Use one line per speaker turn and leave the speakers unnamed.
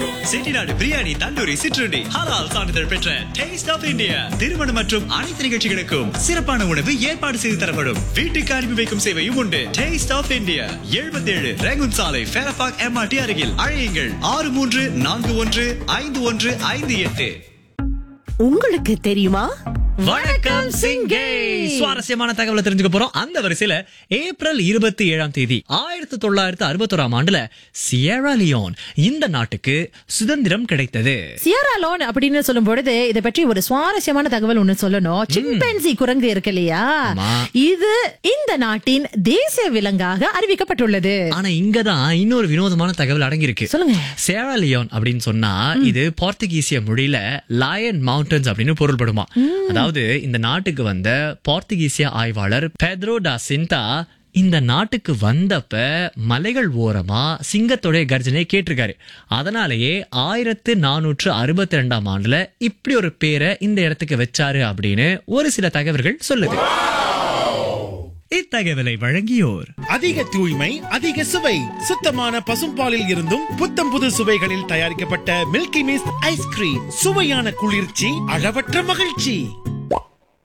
செட்டிநாடு பிரியாணி தந்தூரி சிற்றுண்டி ஹலால் சான்றிதழ் பெற்ற டேஸ்ட் ஆஃப் இந்தியா திருமணம் மற்றும் அனைத்து நிகழ்ச்சிகளுக்கும் சிறப்பான உணவு ஏற்பாடு செய்து தரப்படும் வீட்டுக்கு அனுப்பி வைக்கும் சேவையும் உண்டு டேஸ்ட் ஆஃப் இந்தியா எழுபத்தி ஏழு ரேகுன் சாலை ஃபேரபாக் எம்ஆர்டி அருகில் அழையுங்கள் ஆறு மூன்று நான்கு ஒன்று ஐந்து ஒன்று ஐந்து எட்டு
உங்களுக்கு தெரியுமா
வணக்கம் சிங்கே சுவாரஸ்யமான தகவலை தெரிஞ்சுக்க போறோம் அந்த வரிசையில ஏப்ரல் இருபத்தி ஏழாம் தேதி ஆயிரத்தி தொள்ளாயிரத்தி அறுபத்தோராம் ஆண்டுல சியரா லியோன் இந்த நாட்டுக்கு சுதந்திரம் கிடைத்தது
சியரா லோன் அப்படின்னு சொல்லும் பொழுது இதை பற்றி ஒரு சுவாரஸ்யமான தகவல் ஒண்ணு சொல்லணும் சிம்பன்சி குரங்கு இருக்கு இல்லையா
ஆமா.
இது இந்த நாட்டின் தேசிய விலங்காக அறிவிக்கப்பட்டுள்ளது
ஆனா இங்கதான் இன்னொரு வினோதமான தகவல் அடங்கியிருக்கு
சொல்லுங்க
சேரா லியோன் அப்படின்னு சொன்னா இது போர்த்துகீசிய மொழியில லயன் மவுண்டன்ஸ் அப்படின்னு பொருள்படுமா அதாவது இந்த நாட்டுக்கு வந்த போர்த்துகீசிய ஆய்வாளர் பெத்ரோ டா சிந்தா இந்த நாட்டுக்கு வந்தப்ப மலைகள் ஓரமா சிங்கத்தோடைய கர்ஜனை கேட்டிருக்காரு அதனாலேயே ஆயிரத்து நானூற்று அறுபத்தி ரெண்டாம் ஆண்டுல இப்படி ஒரு பேரை இந்த இடத்துக்கு வச்சாரு அப்படின்னு ஒரு சில தகவல்கள் சொல்லுது இத்தகவலை வழங்கியோர்
அதிக தூய்மை அதிக சுவை சுத்தமான பசும்பாலில் இருந்தும் புத்தம் புது சுவைகளில் தயாரிக்கப்பட்ட மில்கி மிஸ்ட் ஐஸ்கிரீம் சுவையான குளிர்ச்சி அளவற்ற மகிழ்ச்சி